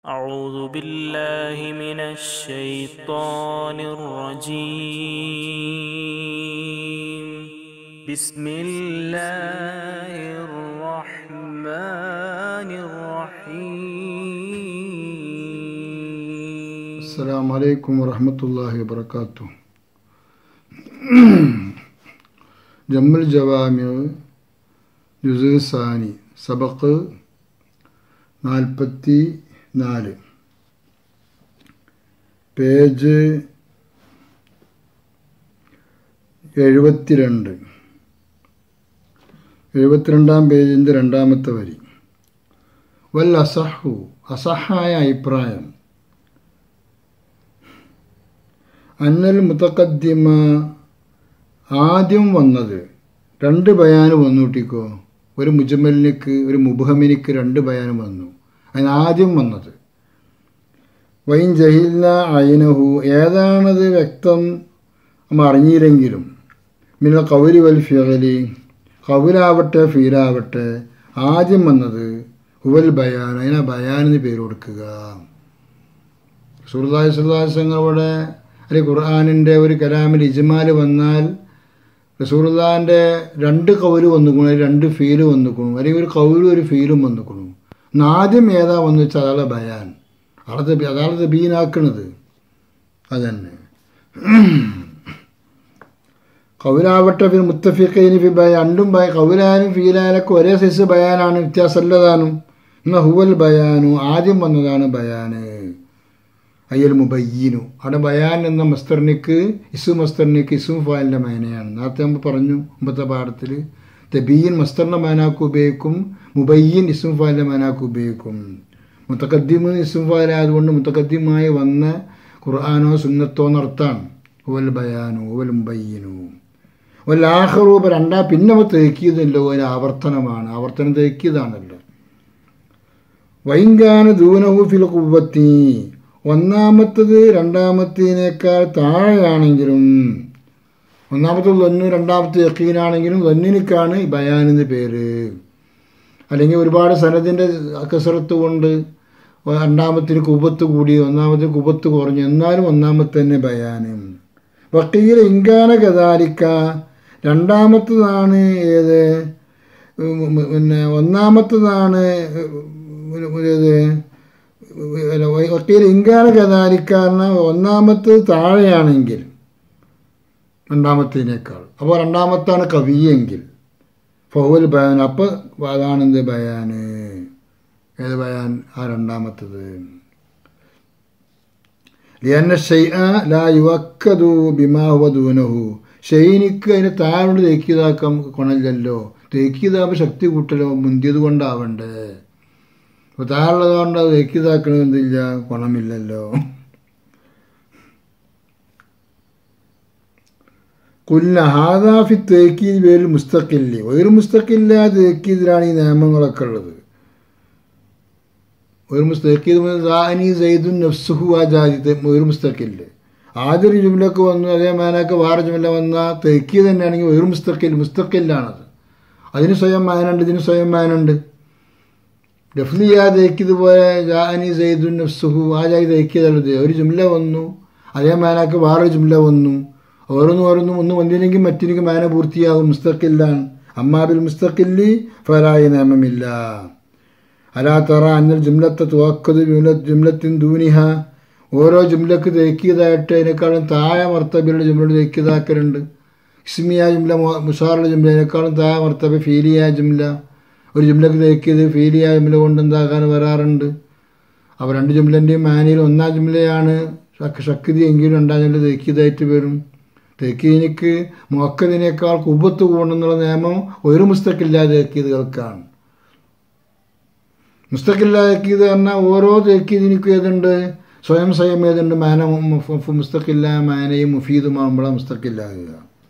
أعوذ بالله من الشيطان الرجيم بسم الله الرحمن الرحيم السلام عليكم ورحمة الله وبركاته ജമ്മൽ ജവാമി ജുസ് സാനി സബക്ക് നാൽപ്പത്തി നാല് പേജ് എഴുപത്തിരണ്ട് എഴുപത്തിരണ്ടാം പേജിൻ്റെ രണ്ടാമത്തെ വരി വൽ അസഹു അസഹായ അഭിപ്രായം അന്നൽ മുത്തക്കദ്ദിമ ആദ്യം വന്നത് രണ്ട് ബയാന് വന്നു കൂട്ടിക്കോ ഒരു മുജമ്മലിനിക്ക് ഒരു മുബഹമിനിക്ക് രണ്ട് ബയാനും വന്നു അതിന് ആദ്യം വന്നത് വൈൻ ജഹില്ല അയിനഹു ഏതാണത് വ്യക്തം നമ്മൾ അറിഞ്ഞില്ലെങ്കിലും മിന കൗരി വൽ ഫിയലി കൗലാവട്ടെ ഫീലാവട്ടെ ആദ്യം വന്നത് ഹുവൽ ബയാൻ അതിനാ ബയാനിന് പേര് കൊടുക്കുക സുഹൃദായ സുഹൃദാസങ്ങളുടെ അല്ലെങ്കിൽ ഖുർആാനിൻ്റെ ഒരു കലാമിൽ ഇജ്മാല് വന്നാൽ റസൂർദാൻ്റെ രണ്ട് കൗല് വന്നുക്കണു രണ്ട് ഫീല് വന്നുക്കണു അല്ലെങ്കിൽ ഒരു കൗലും ഒരു ഫീലും വന്നുക്കണു ആദ്യം ഏതാ വന്നു വെച്ചാൽ അയാളെ ബയാൻ അയാളത്തെ അയാളത്തെ ബീനാക്കണത് അതന്നെ കൗലാവട്ടെ പിന്നെ മുത്തഫിഖൈനി ഫി ബയ രണ്ടും ബയ കൗലാനും ഫീലാനൊക്കെ ഒരേ സൈസ് ബയാനാണ് വ്യത്യാസമല്ലതാനും എന്നാൽ ഹുവൽ ബയാനു ആദ്യം വന്നതാണ് ബയാന് അയ്യൽ മുബയ്യീനു അവിടെ ബയാൻ എന്ന മസ്തർണിക്ക് ഇസു മസ്തർണിക്ക് ഇസു ഫാലിൻ്റെ മേനയാണ് നേരത്തെ നമ്മൾ പറഞ്ഞു മുമ്പത്തെ പാഠത്തിൽ തബീൻ മസ്തറിൻ്റെ മേനാക്ക് ഉപയോഗിക്കും മുബയ്യൻ ഇസും ഫാലിൻ്റെ മേനാക്ക് ഉപയോഗിക്കും മുത്തക്കദ്ദിമ് ഇസും ഫാലായതുകൊണ്ട് മുത്തക്കദ്ദിമായി വന്ന ഖുർആാനോ സുന്നത്തോ എന്നർത്ഥാണ് ഹുവൽ ബയാനു ഹുവൽ മുബയ്യനു വല്ലാഹറു ഇപ്പോൾ രണ്ടാ പിന്നെ അവ തേക്കിയതല്ലോ ഒരു ആവർത്തനമാണ് ആവർത്തനം തേക്കിയതാണല്ലോ വൈങ്കാന ദൂനഹു ഫിൽ കുവ്വത്തി ഒന്നാമത്തത് രണ്ടാമത്തേനേക്കാൾ താഴെയാണെങ്കിലും ഒന്നാമത്തത് ലൊന്നു രണ്ടാമത്തെ യക്കീനാണെങ്കിലും ലൊന്നിനിക്കാണ് ബയാനിന്ന് പേര് അല്ലെങ്കിൽ ഒരുപാട് സനദിൻ്റെ കസറത്ത് കൊണ്ട് രണ്ടാമത്തിന് കുബത്ത് കൂടി ഒന്നാമത്തെ കുബത്ത് കുറഞ്ഞു എന്നാലും ഒന്നാമത്തെ തന്നെ ബയാനും വക്കീൽ ഇങ്കാന ഗതാരിക്ക രണ്ടാമത്തതാണ് ഏത് പിന്നെ ഒന്നാമത്തതാണ് ഏത് വക്കീൽ ഇങ്കാന ഗതാരിക്കാരന് ഒന്നാമത്തെ താഴെയാണെങ്കിൽ രണ്ടാമത്തേനേക്കാൾ അപ്പോൾ രണ്ടാമത്താണ് കവിയെങ്കിൽ ഫൗൽ ബയാൻ അപ്പോൾ അതാണെന്ത് ബയാന് ഏത് ബയാൻ ആ രണ്ടാമത്തത് ലിയന്ന ഷെയ്അ ലാ യുവക്കതു ബിമാഹുവ ദൂനഹു ഷെയ്നിക്ക് അതിന് താഴോട് തേക്കിയതാക്കാൻ കൊണല്ലല്ലോ തേക്കിയതാകുമ്പോൾ ശക്തി കൂട്ടലോ മുന്തിയത് കൊണ്ടാവണ്ടേ അപ്പോൾ താഴെയുള്ളത് കൊണ്ട് അത് തേക്കിയതാക്കണത് എന്തില്ല ഗുണമില്ലല്ലോ കുല്ല ഹാദാഫി തേക്കിയത് പേരിൽ മുസ്തക്കില്ല ഒരു മുസ്തക്കില്ല തേക്കിയതിലാണ് ഈ നിയമങ്ങളൊക്കെ ഉള്ളത് ഒരു മുസ്തഖീദ് സൈദുൻ നഫ്സുഹു ആ ജാതി ഒരു മുസ്തക്കില്ല ആദ്യ ഒരു ജുമിലൊക്കെ വന്നു അതേ മാനൊക്കെ വേറെ ജുമില വന്ന തെക്കി തന്നെയാണെങ്കിൽ ഒരു മുസ്തക്കിൽ മുസ്തക്കില്ലാണത് അതിന് സ്വയം മാനുണ്ട് ഇതിന് സ്വയം മാനുണ്ട് ഡഫ്ലിയ തേക്കിയതുപോലെ ജാനി സൈദുൻ നഫ്സുഹു ആ ജാതി തേക്കിയതുള്ളത് ഒരു ജുമില വന്നു അതേ മാനൊക്കെ വേറെ ജുമില വന്നു ഓരോന്നും ഓരോന്നും ഒന്ന് വന്നില്ലെങ്കിൽ മറ്റെനിക്ക് മാന പൂർത്തിയാകും മുസ്തക്കില്ലാണ് അമ്മാബിൽ മുസ്തക്കില്ലി ഫലായി നിയമമില്ല അലാ തറ അന്നൽ ജുംലത്തെ തുവക്കത് ജുംലത്തിൻ ദൂനിഹ ഓരോ ജുംലക്ക് തേക്കിയതായിട്ട് അതിനേക്കാളും താഴെ മർത്തബിലുള്ള ജുംലോട് തേക്കിയതാക്കലുണ്ട് ഇസ്മിയ ജുംല മുസാറുള്ള ജുംല അതിനേക്കാളും താഴെ മർത്തബ ഫീലിയ ജുംല ഒരു ജുംലക്ക് തേക്കിയത് ഫീലിയ ജുംല കൊണ്ട് എന്താക്കാൻ വരാറുണ്ട് അപ്പോൾ രണ്ട് ജുംലൻ്റെയും മാനയിൽ ഒന്നാം ജുംലയാണ് ശക്തി എങ്കിലും രണ്ടാം ജുംല തേക്കിയതായിട്ട് വരും തേക്കിയനിക്ക് മുക്കതിനേക്കാൾ കുബത്ത് കൂടെന്നുള്ള നിയമം ഒരു മുസ്തക്കില്ലാതെ തേക്കിയതുകൾക്കാണ് മുസ്തഖില്ലാക്കിയത് പറഞ്ഞാൽ ഓരോ തേക്കിയതിനിക്കും ഏതുണ്ട് സ്വയം സ്വയം ഏതുണ്ട് മാന മുസ്തഖില്ല മാനയും മുഫീദുമാകുമ്പോഴാണ് മുസ്തഖില്ലാകുക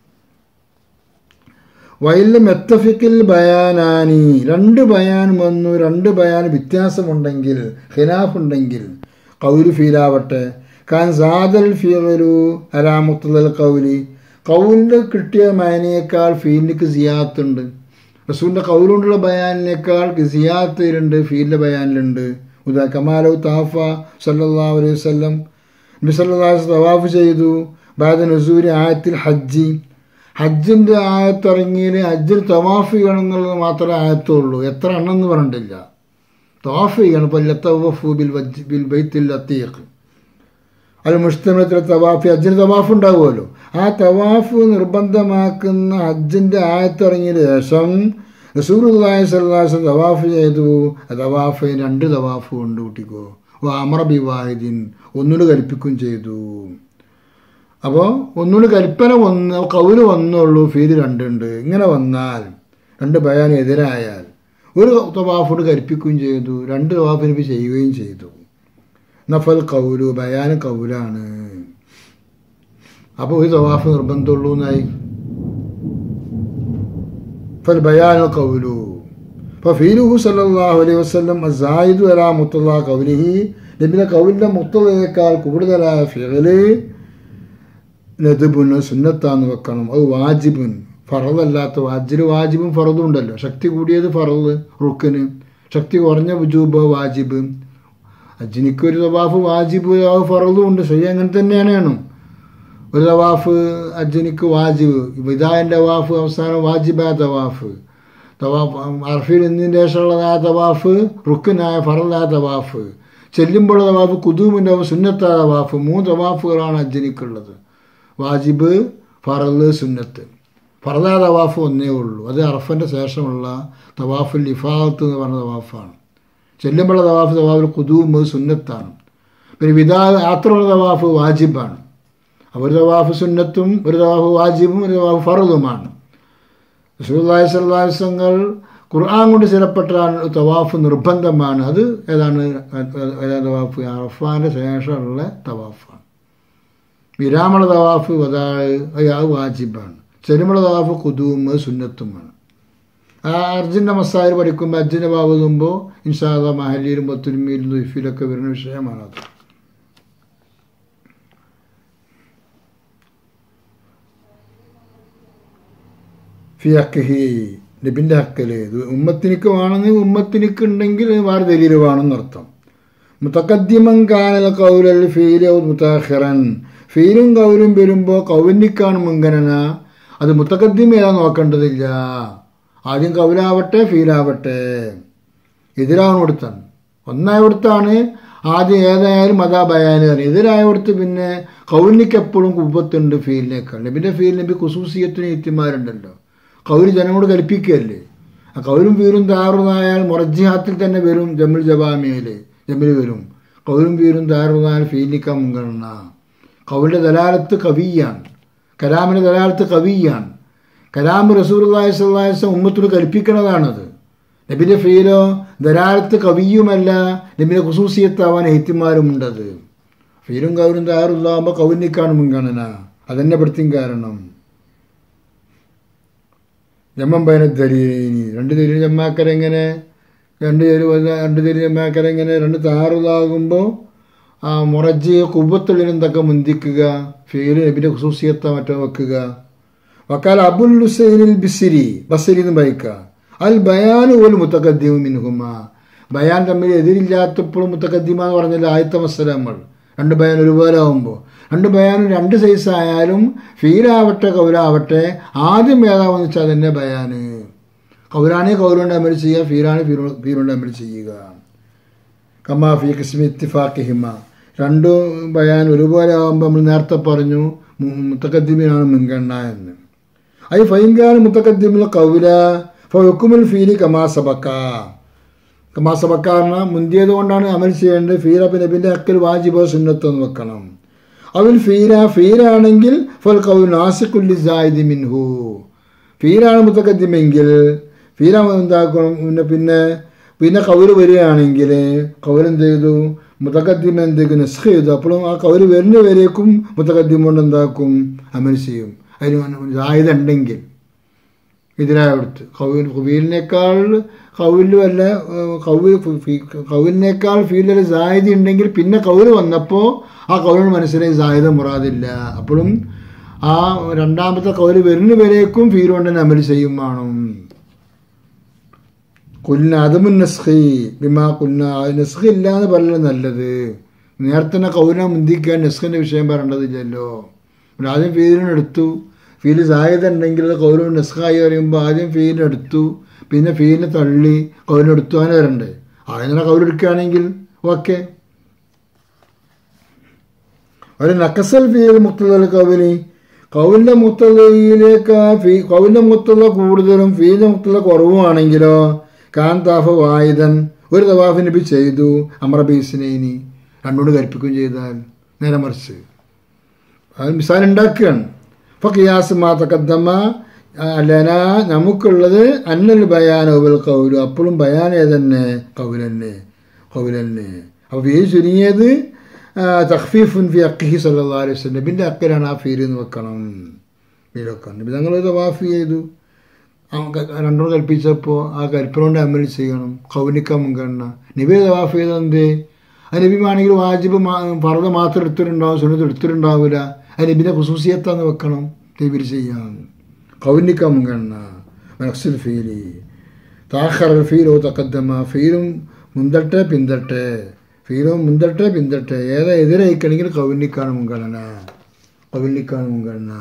വയലിൽ മെത്തഫിക്കിൽ ബയാനാനി രണ്ട് ബയാൻ വന്നു രണ്ട് ബയാൻ വ്യത്യാസമുണ്ടെങ്കിൽ ഖിലാഫ് ഉണ്ടെങ്കിൽ കൗല് ഫീലാവട്ടെ കാൻ സാദൽ ഫീലു അലാമുത്തൽ കൗലി കൗലിൻ്റെ കിട്ടിയ മാനയേക്കാൾ ഫീലിക്ക് സിയാത്തുണ്ട് റസൂലിൻ്റെ കൗലുകൊണ്ടുള്ള ബയാനിനേക്കാൾ സിയാത്തിലുണ്ട് ഫീലിൻ്റെ ബയാനിലുണ്ട് ഉദാ കമാലോ താഫ സല്ലാ അലൈഹി വല്ലം നബി സല്ലാ തവാഫ് ചെയ്തു ബാദ നസൂരി ആയത്തിൽ ഹജ്ജി ഹജ്ജിൻ്റെ ആയത്തിറങ്ങിയിൽ ഹജ്ജിൽ തവാഫ് ചെയ്യണം എന്നുള്ളത് മാത്രമേ ആയത്തുള്ളൂ എത്ര എണ്ണം എന്ന് പറഞ്ഞിട്ടില്ല തവാഫ് ചെയ്യണം ഇപ്പോൾ ലത്തവഫു ബിൽ വജ്ജ് ബിൽ ബൈത്തിൽ അത്തീഖ് അത് മുഷ്തമത്തിലെ തവാഫ് ഹജ്ജിന് തവാഫ് ഉണ്ടാവുമല്ലോ ആ തവാഫ് നിർബന്ധമാക്കുന്ന ഹജ്ജിൻ്റെ ആയത്തിറങ്ങിയ ശേഷം റസൂറുല്ലാഹി സ്വല്ലാസ് തവാഫ് ചെയ്തു തവാഫ് രണ്ട് തവാഫ് കൊണ്ട് കൂട്ടിക്കോ ഓ അമറ ബിവാഹിദിൻ ഒന്നുകൂടി കൽപ്പിക്കുകയും ചെയ്തു അപ്പോൾ ഒന്നുകൂടി കൽപ്പന ഒന്ന് കൗല് വന്നുള്ളൂ ഫീല് രണ്ടുണ്ട് ഇങ്ങനെ വന്നാൽ രണ്ട് ബയാൻ എതിരായാൽ ഒരു തവാഫോട് കൽപ്പിക്കുകയും ചെയ്തു രണ്ട് തവാഫിന് ചെയ്യുകയും ചെയ്തു നഫൽ കൗലു ബയാൻ കൗലാണ് അപ്പോൾ ഒരു തവാഫ് നിർബന്ധമുള്ളൂ എന്നായി ഫൽ ബയാൻ കൗലു ഫീലുഹു സല്ലല്ലാഹു അലൈഹി വസല്ലം അസായിദു അലാ മുത്തല്ലാ കൗലിഹി നബിയുടെ കൗലിൻ്റെ മുത്തലയേക്കാൾ കൂടുതലായ ഫിഗല് നദുബുന് സുന്നത്താന്ന് വെക്കണം അത് വാജിബുൻ ഫറലല്ലാത്ത വാജിൽ വാജിബും ഫറതും ഉണ്ടല്ലോ ശക്തി കൂടിയത് ഫറല് റുക്കിന് ശക്തി കുറഞ്ഞ വുജൂബ് വാജിബ് അജ്ജിനിക്ക് ഒരു തവാഫ് വാജിബ് ഫറതും ഉണ്ട് ശരി അങ്ങനെ തന്നെയാണ് ഒരു തവാഫ് അജ്ജിനിക്ക് വാജിബ് വിദായൻ്റെ തവാഫ് അവസാനം വാജിബായ തവാഫ് തവാഫ് അർഫീൽ എന്നതിന് ശേഷമുള്ളതായ തവാഫ് റുക്കിനായ ഫറലായ തവാഫ് ചെല്ലുമ്പോൾ തവാഫ് കുതൂമിൻ്റെ സുന്നത്തായ തവാഫ് മൂന്ന് തവാഫുകളാണ് അജ്ജിനിക്കുള്ളത് വാജിബ് ഫറല് സുന്നത്ത് ഫറലായ തവാഫ് ഒന്നേ ഉള്ളൂ അത് അറഫൻ്റെ ശേഷമുള്ള തവാഫുൽ ഇഫാത്ത് എന്ന് പറഞ്ഞ തവാഫാണ് ചെല്ലുമ്പോൾ തവാഫ് തവാഫുൽ കുതൂം സുന്നത്താണ് പിന്നെ വിദാ യാത്രയുള്ള തവാഫ് വാജിബാണ് ഒരു തവാഫ് സുന്നത്തും ഒരു തവാഫ് വാജിബും ഒരു തവാഫ് ഫറലുമാണ് റസൂലുള്ളാഹി സ്വല്ലല്ലാഹു അലൈഹി വസല്ലം ഖുർആൻ കൊണ്ട് സ്ഥിരപ്പെട്ട തവാഫ് നിർബന്ധമാണ് അത് ഏതാണ് ഏതാ തവാഫ് അറഫാൻ്റെ ശേഷമുള്ള തവാഫാണ് വിരാമള തവാഫ് വതാഴ് അത് വാജിബാണ് ചെരുമള തവാഫ് കുതുവും സുന്നത്തുമാണ് ആ അർജുൻ്റെ മസാല പഠിക്കുമ്പോൾ അർജുൻ്റെ ബാബുമ്പോൾ ഇൻഷാദ മഹലിയിലും പത്തുരുമിയിലും ദുഫിലൊക്കെ വരുന്ന വിഷയമാണത് ഫി ഹക്കഹി നബിൻ്റെ ഹക്കല് ഇത് ഉമ്മത്തിനിക്ക് വേണമെങ്കിൽ ഉമ്മത്തിനിക്ക് ഉണ്ടെങ്കിൽ വേറെ ദലീൽ വേണമെന്നർത്ഥം മുത്തക്കദ്യമൻ കാനൽ കൗലൽ ഫീൽ മുത്താഹിറൻ ഫീലും കൗലും വരുമ്പോൾ കൗലിക്കാണ് മുൻഗണന അത് മുത്തക്കദ്യമേതാ നോക്കേണ്ടതില്ല ആദ്യം കൗലാവട്ടെ ഫീലാവട്ടെ എതിരാവണടുത്താണ് ഒന്നായവിടുത്താണ് ആദ്യം ഏതായാലും മതാ ബയാന് അറിയാം എതിരായവിടുത്ത് പിന്നെ കൗലിനിക്ക് എപ്പോഴും കുപ്പത്തുണ്ട് ഫീലിനേക്കാൾ നബിൻ്റെ ഫീൽ നബി കുസൂസിയത്തിന് എത്തിമാരുണ്ടല്ലോ കൗല് ജനങ്ങളോട് കൽപ്പിക്കുകയല്ലേ ആ കൗലും വീരും താറുന്നായാൽ മുറജിഹാത്തിൽ തന്നെ വരും ജമ്മിൽ ജബാമിയയിൽ ജമ്മിൽ വരും കൗലും വീരും താറുന്നായാൽ ഫീലിക്ക മുൻഗണന കൗലിൻ്റെ ദലാലത്ത് കവിയാണ് കലാമിൻ്റെ ദലാലത്ത് കവിയാണ് കലാം റസൂർലാഹി സ്വല്ലാസം ഉമ്മത്തോട് കൽപ്പിക്കുന്നതാണത് നബിൻ്റെ ഫീലോ ദലാലത്ത് കവിയുമല്ല നബിൻ്റെ ഖുസൂസിയത്താവാൻ എത്തിമാരുമുണ്ടത് ഫീലും കൗലും താറുള്ളാകുമ്പോൾ കൗലിനിക്കാണ് മുൻഗണന അതെന്നെ പെടുത്തിയും കാരണം ജമ്മം പയന ദലീനി രണ്ട് തെരി ജമ്മാക്കരെങ്ങനെ രണ്ട് തെരി രണ്ട് തെരി ജമ്മാക്കരെങ്ങനെ രണ്ട് താറുതാകുമ്പോൾ ആ മുറജി കുബത്തുള്ളിനെന്തൊക്കെ മുന്തിക്കുക ഫീല് നബിൻ്റെ ഖുസൂസിയത്ത മറ്റോ വെക്കുക വക്കാൽ അബുൽ ഹുസൈനിൽ ബിസിരി ബസരി എന്ന് ബൈക്കുക അൽ ബയാൻ ഒരു മുത്തക്കദ്ദീമു മിൻഹുമ ബയാൻ തമ്മിൽ എതിരില്ലാത്തപ്പോഴും മുത്തക്കദ്ദീമ എന്ന് പറഞ്ഞാൽ ആയത്ത മസ്സലങ്ങൾ രണ്ട് ബയാൻ ഒരുപോലെ ആകുമ്പോൾ രണ്ട് ബയാനും രണ്ട് സൈസ് ആയാലും ഫീലാവട്ടെ കൗലാവട്ടെ ആദ്യം ഏതാവെന്ന് വെച്ചാൽ തന്നെ ബയാന് കൗലാണി കൗലുണ്ട് അമൽ ചെയ്യുക ഫീലാണി ഫീലുണ്ട് അമൽ ചെയ്യുക കമാ ഫി കിസ്മി ഇത്തിഫാക്കിഹിമ രണ്ട് ബയാൻ ഒരുപോലെ ആകുമ്പോൾ നമ്മൾ നേരത്തെ പറഞ്ഞു മുത്തക്കദ്ദിമിനാണ് മുൻഗണന എന്ന് അത് ഫൈൻകാല മുത്തക്കദ്ദിമിൽ കൗല ഫുക്കുമുൽ ഫീലി കമാ സബക്ക കമാ സബക്ക പറഞ്ഞാൽ മുന്തിയത് കൊണ്ടാണ് അമൽ ചെയ്യേണ്ടത് ഫീല നബിൻ്റെ അക്കൽ വാജിബോ സുന്നത്തെന്ന് വെക്കണം അവൽ ഫീല ഫീലാണെങ്കിൽ ഫൽ കൗൽ നാസിക്കുല്ലി സായിദി മിൻഹു ഫീലാണ് മുത്തക്കദ്ദിമെങ്കിൽ ഫീല എന്താക്കണം പിന്നെ പിന്നെ പിന്നെ കൗല് വരികയാണെങ്കിൽ കൗൽ എന്ത് ചെയ്തു മുത്തക്കദ്ദിമ എന്തൊക്കെ നിസ്ഖ ചെയ്തു അപ്പോഴും ആ കൗല് വരുന്ന വരേക്കും മുത്തക്കദ്ദിമ കൊണ്ട് എന്താക്കും അമൽ ചെയ്യും അതിന് സായുധ ഉണ്ടെങ്കിൽ എതിരായടുത്ത് കൗൽ ഫീലിനേക്കാൾ കൗലിലും അല്ല കൗൽ കൗലിനേക്കാൾ ഫീലിൽ സായുധ ഉണ്ടെങ്കിൽ പിന്നെ കൗല് വന്നപ്പോൾ ആ കൗലിന് മനസ്സിലായി സായുധ മുറാദില്ല അപ്പോഴും ആ രണ്ടാമത്തെ കൗല് വരുന്ന വരേക്കും ഫീൽ കൊണ്ട് അമൽ ചെയ്യും വേണം കുല്ല അതുമുൻ നസ്ഖി ബിമാ കുല്ല നസ്ഖ് ഇല്ല എന്ന് പറയുന്നത് നല്ലത് നേരത്തെ തന്നെ കൗന മുന്തിക്കാൻ നസ്ഖിൻ്റെ വിഷയം പറയേണ്ടതില്ലല്ലോ പിന്നെ ആദ്യം ഫീലിനെടുത്തു ഫീല് സാധ്യത ഉണ്ടെങ്കിൽ അത് കൗരവ് നസ്ഖായി പറയുമ്പോൾ ആദ്യം ഫീലിനെടുത്തു പിന്നെ ഫീലിനെ തള്ളി കൗലിനെടുത്തു അങ്ങനെ വരണ്ടേ അങ്ങനെ കൗലെടുക്കുകയാണെങ്കിൽ ഓക്കെ ഒരു നക്കസൽ ഫീൽ മുക്തൽ കൗലി കൗലിൻ്റെ മുക്തലയിലേക്ക് ഫീ കൗലിൻ്റെ മുക്തല കൂടുതലും ഫീലിൻ്റെ മുക്തല കുറവുമാണെങ്കിലോ കാൻ താഫ് വായുധൻ ഒരു തവാഫ് നബി ചെയ്തു അമറബീസിനേനി രണ്ടോട് കൽപ്പിക്കുകയും ചെയ്താൽ നേരെ മറിച്ച് അത് മിസാൽ ഉണ്ടാക്കുകയാണ് അപ്പോൾ കിയാസ് മാ തക്കദ്ദമ്മ അല്ലന നമുക്കുള്ളത് അന്നൽ ബയാൻ ഒബൽ കൗലു അപ്പോഴും ബയാൻ ഏതന്നെ കൗലന്നെ കൗലന്നെ അപ്പോൾ ഫീ ചുരുങ്ങിയത് തഖ്ഫീഫുൻ ഫി അക്കിഹി സല്ലാ അലൈഹി വസല്ലം നബിൻ്റെ അക്കലാണ് ആ ഫീൽ എന്ന് വെക്കണം ഫീൽ വെക്കണം നബി ഞങ്ങൾ തവാഫ് ചെയ്തു രണ്ടോട് കൽപ്പിച്ചപ്പോൾ ആ കൽപ്പന കൊണ്ട് അമൽ ചെയ്യണം കൗനിക്ക മുൻഗണന നബി തവാഫ് ചെയ്തെന്തേ ആ നബിമാണെങ്കിൽ വാജിബ് ഫറദ മാത്രം എടുത്തിട്ടുണ്ടാവും സുനത്ത് എടുത്തിട്ടുണ്ടാവില്ല ആ നബിൻ്റെ ഖുസൂസിയത്താന്ന് വെക്കണം നബിൽ ചെയ്യാം കൗനിക്ക മുൻഗണന നക്സൽ ഫീലി താഖർ ഫീലോ തക്കദ്ദമ ഫീലും മുന്തട്ടെ പിന്തട്ടെ ഫീലും മുന്തട്ടെ പിന്തട്ടെ ഏതാ എതിരയക്കണമെങ്കിൽ കൗനിക്കാണ് മുൻഗണന കൗനിക്കാണ് മുൻഗണന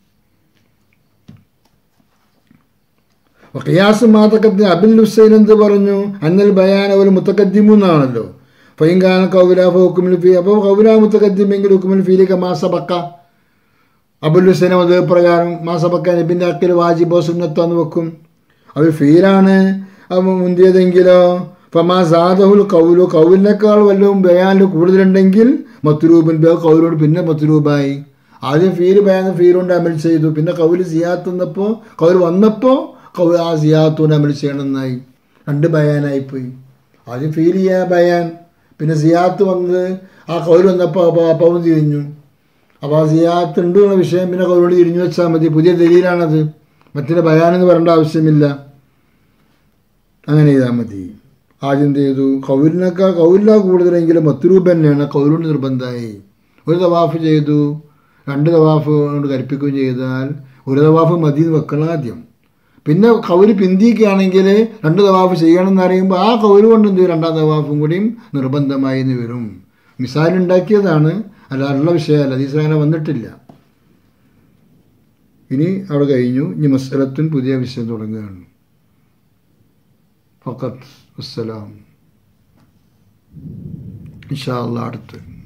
ഖിയാസ് മാതക്കത്തിന് അബിൻ ഹുസൈൻ എന്ത് പറഞ്ഞു അന്നൽ ബയാൻ അവർ മുത്തക്കദ്ദിമു എന്നാണല്ലോ ഫൈൻകാന കൗല ഹുക്കുമിൽ ഫീ അപ്പോൾ കൗല മുത്തക്കദ്ദിമെങ്കിൽ ഹുക്കുമിൽ ഫീലിക്ക മാസബക്ക അബുൽ ഹുസൈൻ അത് പ്രകാരം മാസബക്ക നബിൻ്റെ അക്കിൽ വാജിബോ സുന്നത്താന്ന് വെക്കും അത് ഫീലാണ് മുന്തിയതെങ്കിലോ ഫമാ സാദഹുൽ കൗലു കൗലിനേക്കാൾ വല്ലതും ബയാനിൽ കൂടുതലുണ്ടെങ്കിൽ മത്തുരൂബിൻ ബേ കൗലോട് പിന്നെ മത്തുരൂബായി ആദ്യം ഫീല് ബയാൻ ഫീലുകൊണ്ട് അമൽ ചെയ്തു പിന്നെ കൗല് സിയാത്ത് വന്നപ്പോൾ കൗല് വന്നപ്പോൾ കൗ ആ സിയാത്തുകൊണ്ട് അമൽ ചെയ്യണമെന്നായി രണ്ട് ബയാനായിപ്പോയി ആദ്യം ഫീൽ ചെയ്യാൻ ബയാൻ പിന്നെ സിയാത്ത് വന്നത് ആ കൗല് വന്നപ്പോൾ അപ്പവും തിരിഞ്ഞു അപ്പോൾ ആ സിയാത്ത് ഉണ്ട് എന്നുള്ള വിഷയം പിന്നെ കൗലോട് തിരിഞ്ഞു വെച്ചാൽ മതി പുതിയ ദലീലാണത് മറ്റേ ബയാനെന്ന് പറയേണ്ട ആവശ്യമില്ല അങ്ങനെ ചെയ്താൽ മതി ആദ്യം എന്ത് ചെയ്തു കൗലിനേക്കാൾ കൗലിന കൂടുതലെങ്കിലും മത്തുരൂപ തന്നെയാണ് കൗലുണ്ട് നിർബന്ധമായി ഒരു തവാഫ് ചെയ്തു രണ്ട് തവാഫ് കൊണ്ട് കൽപ്പിക്കുകയും ചെയ്താൽ ഒരു തവാഫ് മതി എന്ന് വെക്കണം ആദ്യം പിന്നെ കൗല് പിന്തിക്കുകയാണെങ്കിൽ രണ്ട് തവാഫ് ചെയ്യണം എന്ന് അറിയുമ്പോൾ ആ കൗല് കൊണ്ട് എന്ത് ചെയ്യും രണ്ടാം തവാഫും കൂടിയും നിർബന്ധമായി എന്ന് വരും മിസാൽ ഉണ്ടാക്കിയതാണ് അല്ലാതുള്ള വിഷയമല്ല അതീസ് അങ്ങനെ വന്നിട്ടില്ല ഇനി അവിടെ കഴിഞ്ഞു ഇനി മസ്സലത്തും പുതിയ വിഷയം തുടങ്ങുകയാണ് ഫക്കത്ത് അസ്സലാം ഇൻഷാ അള്ളാഹ് അടുത്ത്